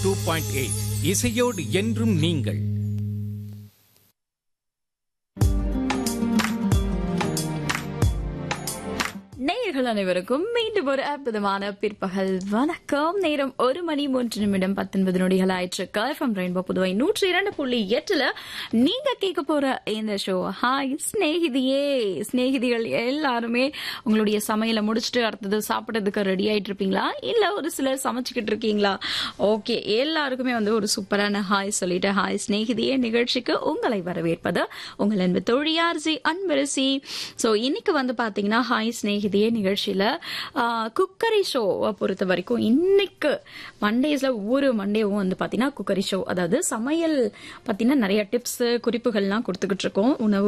two point eight இசையோடு என்றும் நீங்கள் நேயர்கள் அனைவருக்கும் மீண்டும் ஒரு அற்புதமான பிற்பகல் வணக்கம் நேரம் ஒரு மணி மூன்று நிமிடம் பத்தொன்பது நொடிகள் ஆயிற்று கல்ஃபம் ரெயின்போ புதுவை நூற்றி இரண்டு புள்ளி எட்டுல நீங்க கேட்க போற இந்த ஷோ ஹாய் ஸ்நேகிதியே ஸ்நேகிதிகள் எல்லாருமே உங்களுடைய சமையலை முடிச்சுட்டு அடுத்தது சாப்பிட்றதுக்கு ரெடி ஆயிட்டு இருப்பீங்களா இல்ல ஒரு சிலர் சமைச்சுக்கிட்டு இருக்கீங்களா ஓகே எல்லாருக்குமே வந்து ஒரு சூப்பரான ஹாய் சொல்லிட்டு ஹாய் ஸ்நேகிதியே நிகழ்ச்சிக்கு உங்களை வரவேற்பது உங்கள் அன்பு தோழியார் ஜி அன்பரசி ஸோ இன்னைக்கு வந்து பாத்தீங்கன்னா ஹாய் ஸ்நேகிதியே நிகழ்ச்சியில குக்கரி ஷோ பொறுத்த வரைக்கும் இன்னைக்கு மண்டேஸ்ல ஒவ்வொரு மண்டேவும் வந்து பாத்தீங்கன்னா குக்கரி ஷோ அதாவது சமையல் பாத்தீங்கன்னா நிறைய டிப்ஸ் குறிப்புகள்லாம் கொடுத்துக்கிட்டு இருக்கோம் உணவு